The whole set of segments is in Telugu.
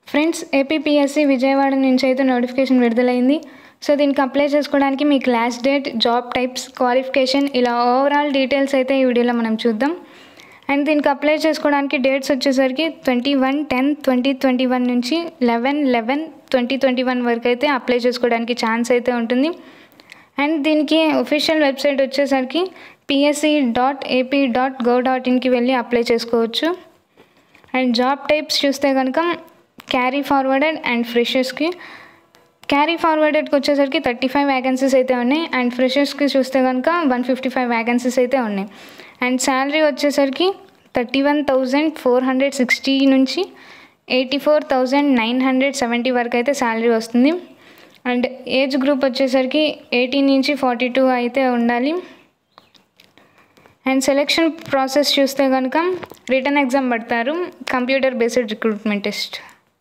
ఫ్రెండ్స్ ఏపీపీఎస్సీ విజయవాడ నుంచి అయితే నోటిఫికేషన్ విడుదలైంది సో దీనికి అప్లై చేసుకోవడానికి మీ class date job types qualification ఇలా ఓవరాల్ డీటెయిల్స్ అయితే ఈ వీడియోలో మనం చూద్దాం అండ్ దీనికి అప్లై చేసుకోవడానికి డేట్స్ వచ్చేసరికి twenty one ten twenty twenty one నుంచి eleven eleven twenty twenty one వరకు అయితే అప్లై చేసుకోవడానికి ఛాన్స్ అయితే ఉంటుంది అండ్ దీనికి ఒఫీషియల్ వెబ్సైట్ వచ్చేసరికి PSC dot AP dot gov dot ఇన్కి వెళ్ళి అప్లై చేసుకోవచ్చు అండ్ జాబ్ టైప్స్ చూస్తే కనుక క్యారీ ఫార్వర్డెడ్ అండ్ ఫ్రెషర్స్కి క్యారీ ఫార్వర్డెడ్కి వచ్చేసరికి థర్టీ ఫైవ్ వ్యాకెన్సీస్ అయితే ఉన్నాయి అండ్ ఫ్రెషర్స్కి చూస్తే కనుక వన్ ఫిఫ్టీ ఫైవ్ వ్యాకెన్సీస్ అయితే ఉన్నాయి అండ్ శాలరీ వచ్చేసరికి thirty one thousand four hundred sixty నుంచి eighty four thousand nine hundred seventy వరకు అయితే శాలరీ వస్తుంది అండ్ ఏజ్ గ్రూప్ వచ్చేసరికి ఎయిటీన్ నుంచి ఫార్టీ టూ అయితే ఉండాలి అండ్ సెలెక్షన్ ప్రాసెస్ చూస్తే కనుక రిటర్న్ ఎగ్జామ్ పడతారు computer based recruitment test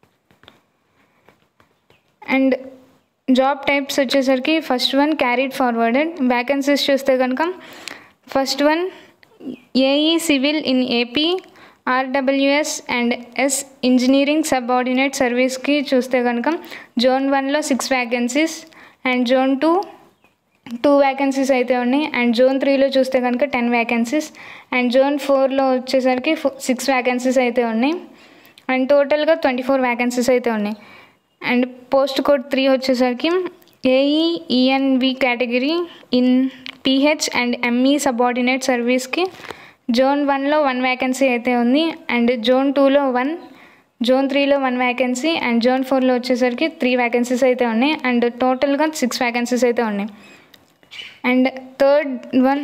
and job types వచ్చేసరికి first one carried forwarded vacancies చూస్తే కనుక first one AE civil in AP RWS and S engineering subordinate సర్వీస్కి చూస్తే కనుక జోన్ వన్లో six vacancies and zone two two vacancies అయితే ఉన్నాయి అండ్ జోన్ త్రీలో చూస్తే కనుక టెన్ వ్యాకెన్సీస్ అండ్ జోన్ ఫోర్లో వచ్చేసరికి సిక్స్ వ్యాకెన్సీస్ అయితే ఉన్నాయి అండ్ టోటల్గా ట్వంటీ ఫోర్ వ్యాకెన్సీస్ అయితే ఉన్నాయి అండ్ పోస్ట్ కోడ్ త్రీ వచ్చేసరికి AE ENV category in PH and ME subordinate సర్వీస్కి జోన్ వన్లో వన్ వ్యాకెన్సీ అయితే ఉంది అండ్ జోన్ టూలో వన్ జోన్ త్రీలో వన్ వ్యాకెన్సీ అండ్ జోన్ ఫోర్లో వచ్చేసరికి త్రీ వ్యాకెన్సీస్ అయితే ఉన్నాయి అండ్ టోటల్గా సిక్స్ వ్యాకెన్సీస్ అయితే ఉన్నాయి and third one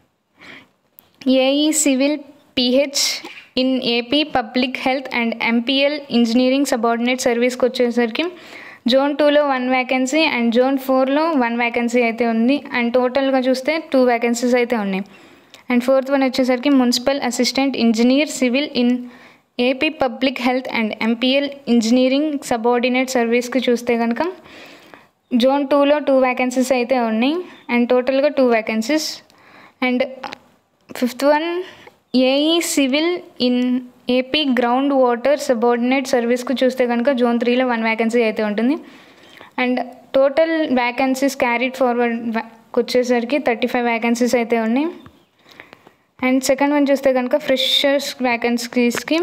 AE civil PH in AP public health and MPL engineering subordinate సర్వీస్కి వచ్చేసరికి జోన్ టూలో వన్ వ్యాకెన్సీ అండ్ జోన్ ఫోర్లో వన్ వ్యాకెన్సీ అయితే ఉంది అండ్ టోటల్గా చూస్తే టూ వ్యాకెన్సీస్ అయితే ఉన్నాయి అండ్ ఫోర్త్ వన్ వచ్చేసరికి municipal assistant engineer civil in AP public health and MPL engineering subordinate సర్వీస్కి చూస్తే కనుక జోన్ టూలో టూ వ్యాకెన్సీస్ అయితే ఉన్నాయి అండ్ టోటల్గా two vacancies and fifth one AE civil in AP ground water subordinate సర్వీస్కి చూస్తే కనుక జోన్ త్రీలో వన్ వ్యాకెన్సీ అయితే ఉంటుంది and total vacancies carried forward వచ్చేసరికి థర్టీ ఫైవ్ వ్యాకెన్సీస్ అయితే ఉన్నాయి అండ్ సెకండ్ వన్ చూస్తే కనుక ఫ్రెషర్స్ వ్యాకెన్సీస్కి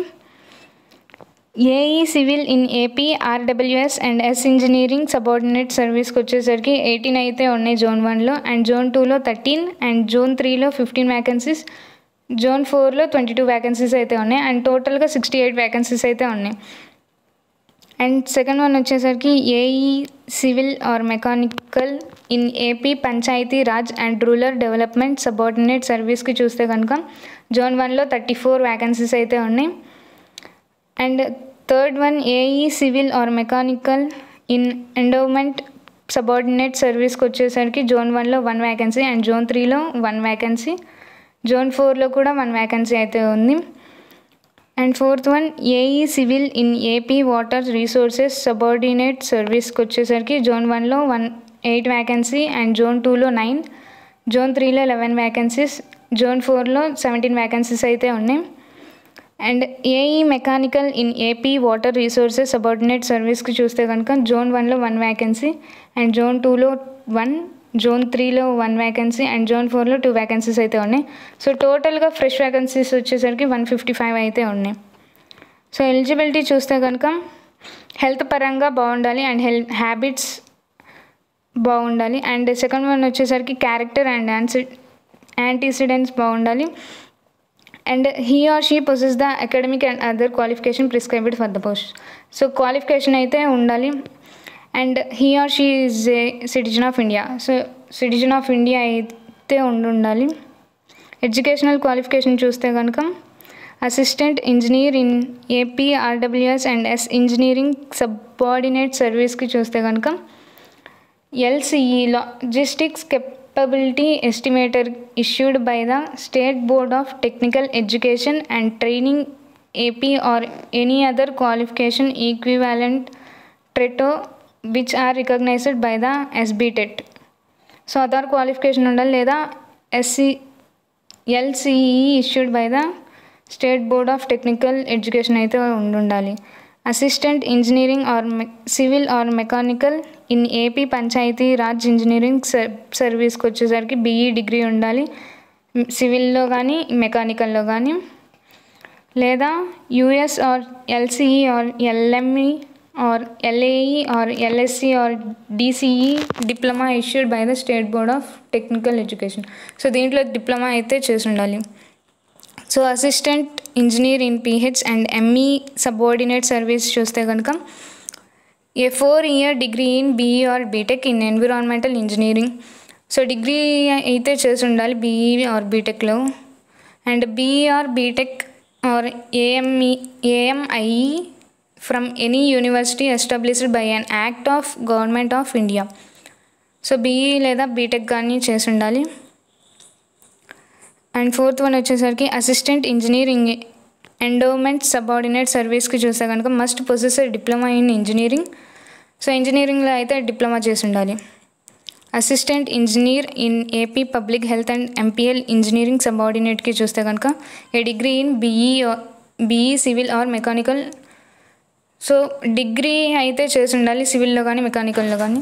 AE civil in AP RWS and S engineering subordinate సర్వీస్కి వచ్చేసరికి ఎయిటీన్ అయితే ఉన్నాయి జోన్ వన్లో అండ్ జోన్ టూలో థర్టీన్ అండ్ జోన్ త్రీలో ఫిఫ్టీన్ వ్యాకెన్సీస్ జోన్ ఫోర్లో ట్వంటీ టూ వ్యాకెన్సీస్ అయితే ఉన్నాయి అండ్ టోటల్గా సిక్స్టీ ఎయిట్ వ్యాకెన్సీస్ అయితే ఉన్నాయి అండ్ సెకండ్ వన్ వచ్చేసరికి AE civil or mechanical in AP Panchayati Raj and rural development subordinate సర్వీస్కి చూస్తే కనుక జోన్ వన్లో థర్టీ ఫోర్ వ్యాకెన్సీస్ అయితే ఉన్నాయి and third one AE civil or mechanical in endowment subordinate సర్వీస్కి వచ్చేసరికి జోన్ వన్లో వన్ వ్యాకెన్సీ అండ్ జోన్ త్రీలో వన్ వ్యాకెన్సీ జోన్ ఫోర్లో కూడా వన్ వ్యాకెన్సీ అయితే ఉంది and fourth one AE civil in AP water resources subordinate సర్వీస్కి వచ్చేసరికి జోన్ వన్లో one eight vacancy and zone టూలో నైన్ జోన్ త్రీలో లెవెన్ వ్యాకెన్సీస్ జోన్ ఫోర్లో సెవెంటీన్ వ్యాకెన్సీస్ అయితే ఉన్నాయి and AE mechanical in AP water resources subordinate సర్వీస్కి చూస్తే కనుక జోన్ వన్లో వన్ వ్యాకెన్సీ అండ్ జోన్ టూలో వన్ జోన్ త్రీలో వన్ వ్యాకెన్సీ అండ్ జోన్ ఫోర్లో టూ వ్యాకెన్సీస్ అయితే ఉన్నాయి సో టోటల్గా ఫ్రెష్ వ్యాకెన్సీస్ వచ్చేసరికి వన్ ఫిఫ్టీ ఫైవ్ అయితే ఉన్నాయి సో ఎలిజిబిలిటీ చూస్తే కనుక హెల్త్ పరంగా బాగుండాలి అండ్ హెల్త్ హ్యాబిట్స్ బాగుండాలి అండ్ సెకండ్ వన్ వచ్చేసరికి క్యారెక్టర్ అండ్ యాన్సి యాంటీసిడెంట్స్ బాగుండాలి and he or she possess the academic and other qualification prescribed for the post so qualification అయితే ఉండాలి and he or she is a citizen of India so citizen of India అయితే ఉండి ఉండాలి ఎడ్యుకేషనల్ క్వాలిఫికేషన్ చూస్తే కనుక assistant engineer in AP RWS and S engineering subordinate సర్వీస్కి చూస్తే కనుక LCE logistics capability estimator issued by the state board of technical education and training AP or any other qualification equivalent thereto which are recognised by the SBTET so other qualification ఉండాలి లేదా SC LCE issued by the state board of technical education అయితే ఉండాలి assistant engineering or civil or mechanical in AP Panchayati Raj engineering సర్ సర్వీస్కి వచ్చేసరికి బీఈ డిగ్రీ ఉండాలి సివిల్లో కానీ మెకానికల్లో కానీ లేదా US or LCE or LME or LAE or LSC or DCE diploma issued by the state board of technical education so దీంట్లో డిప్లొమా అయితే చేసి ఉండాలి so assistant engineer in PH and ME subordinate service చూస్తే కనుక a four year degree in BE or BTech in environmental engineering so degree అయితే చేసి ఉండాలి బీఈ ఆర్ బీటెక్లో and BE or BTech or AME AMIE from any university established by an act of government of India so BE లేదా బీటెక్ కానీ చేసి ఉండాలి అండ్ ఫోర్త్ వన్ వచ్చేసరికి అసిస్టెంట్ ఇంజనీరింగ్ ఎండోమెంట్ సబార్డినేట్ సర్వీస్కి చూస్తే కనుక must possess a diploma in engineering so ఇంజనీరింగ్లో అయితే డిప్లొమా చేసి ఉండాలి assistant engineer in AP public health and MPL engineering సబార్డినేట్కి చూస్తే కనుక a degree in BE BE civil or mechanical so degree అయితే చేసి ఉండాలి సివిల్లో కానీ మెకానికల్లో కానీ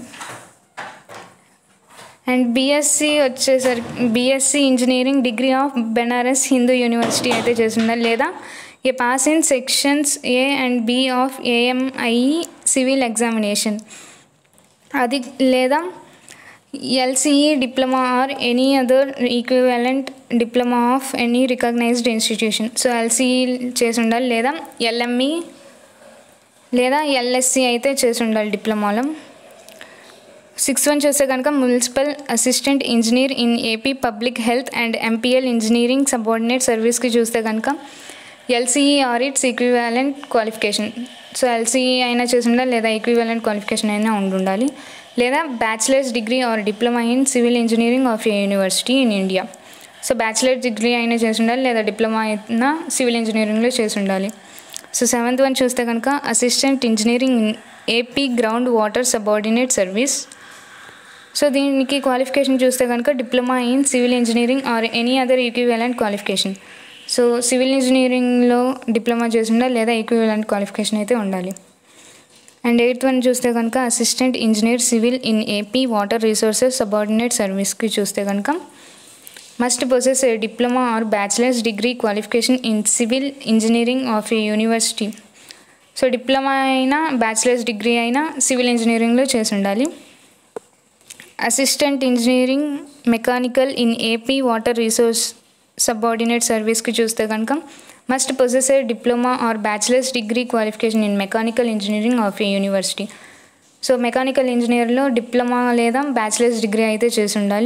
అండ్ బీఎస్సీ వచ్చేసరికి BSc engineering degree of Benares Hindu university అయితే చేసి ఉండాలి లేదా a pass in sections A and B of AMI civil examination అది లేదా LCE diploma or any other equivalent diploma of any recognised institution so LCE చేసి ఉండాలి లేదా ఎల్ఎంఈ లేదా ఎల్ఎస్సి అయితే చేసి ఉండాలి డిప్లొమాలో సిక్స్ వన్ చూస్తే కనుక municipal assistant engineer in AP public health and MPL engineering subordinate సర్వీస్కి చూస్తే కనుక LCE or its equivalent qualification so LCE అయినా చేసి ఉండాలి లేదా ఈక్వివాలెంట్ క్వాలిఫికేషన్ అయినా ఉండి ఉండాలి లేదా bachelors degree or diploma in civil engineering of a university in India so bachelor degree అయినా చేసి ఉండాలి లేదా డిప్లొమా అయినా సివిల్ ఇంజనీరింగ్లో చేసి ఉండాలి సో సెవెంత్ వన్ చూస్తే కనుక assistant engineering in AP ground water subordinate service so దీనికి క్వాలిఫికేషన్ చూస్తే కనుక diploma in civil engineering or any other equivalent qualification so civil ఇంజనీరింగ్లో డిప్లొమా చేసి ఉండాలి లేదా ఈక్వివలెంట్ క్వాలిఫికేషన్ అయితే ఉండాలి అండ్ ఎయిత్ వన్ చూస్తే కనుక assistant engineer civil in AP water resources subordinate సర్వీస్కి చూస్తే కనుక must possess a diploma or bachelors degree qualification in civil engineering of a university so diploma అయినా బ్యాచిలర్స్ డిగ్రీ అయినా సివిల్ ఇంజనీరింగ్లో చేసి ఉండాలి assistant engineering mechanical in AP water resource subordinate సర్వీస్కి చూస్తే కనుక must possess a diploma or bachelors degree qualification in mechanical engineering of a university so mechanical ఇంజనీర్లో డిప్లొమా లేదా బ్యాచిలర్స్ డిగ్రీ అయితే చేసి ఉండాలి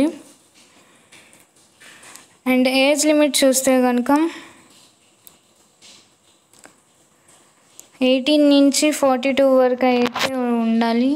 అండ్ ఏజ్ లిమిట్ చూస్తే కనుక ఎయిటీన్ నుంచి ఫార్టీ టూ వరకు అయితే ఉండాలి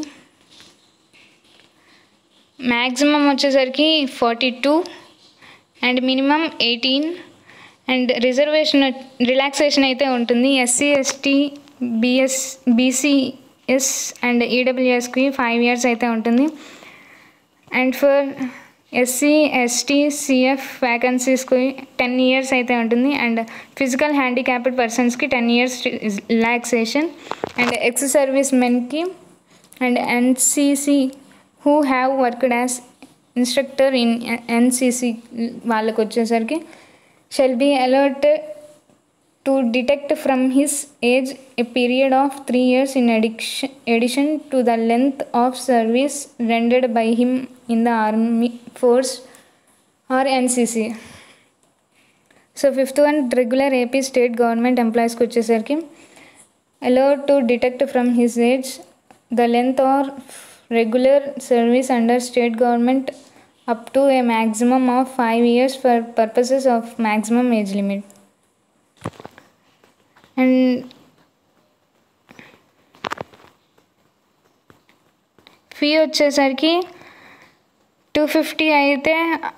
మ్యాక్సిమం వచ్చేసరికి forty two and minimum eighteen and reservation relaxation అయితే ఉంటుంది SC ST BS BCs and ఈడబ్ల్యూఎస్కి ఫైవ్ ఇయర్స్ అయితే ఉంటుంది and for SC ST CF వ్యాకన్సీస్కి టెన్ ఇయర్స్ అయితే ఉంటుంది అండ్ ఫిజికల్ హ్యాండిక్యాప్డ్ పర్సన్స్కి ten years relaxation and ex service మెన్కి and NCC who have worked as instructor in NCC వాళ్ళకి వచ్చేసరికి shall be allowed to deduct from his age a period of three years in addiction addition to the length of service rendered by him in the army force or NCC so fifth one regular AP state government ఎంప్లాయీస్కి వచ్చేసరికి allowed to deduct from his age the length or regular service under state government up to a maximum of five years for purposes of maximum age limit and fee వచ్చేసరికి టూ ఫిఫ్టీ అయితే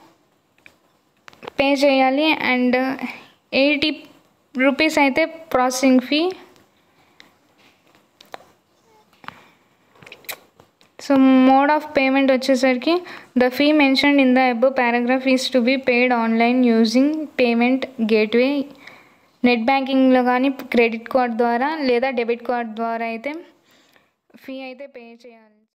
పే చేయాలి అండ్ ఎయిటీ రూపీస్ అయితే processing fee so mode of payment వచ్చేసరికి the fee mentioned in the above paragraph is to be paid online using payment gateway net బ్యాంకింగ్లో కానీ క్రెడిట్ కార్డ్ ద్వారా లేదా డెబిట్ కార్డ్ ద్వారా అయితే ఫీ అయితే పే చేయాలి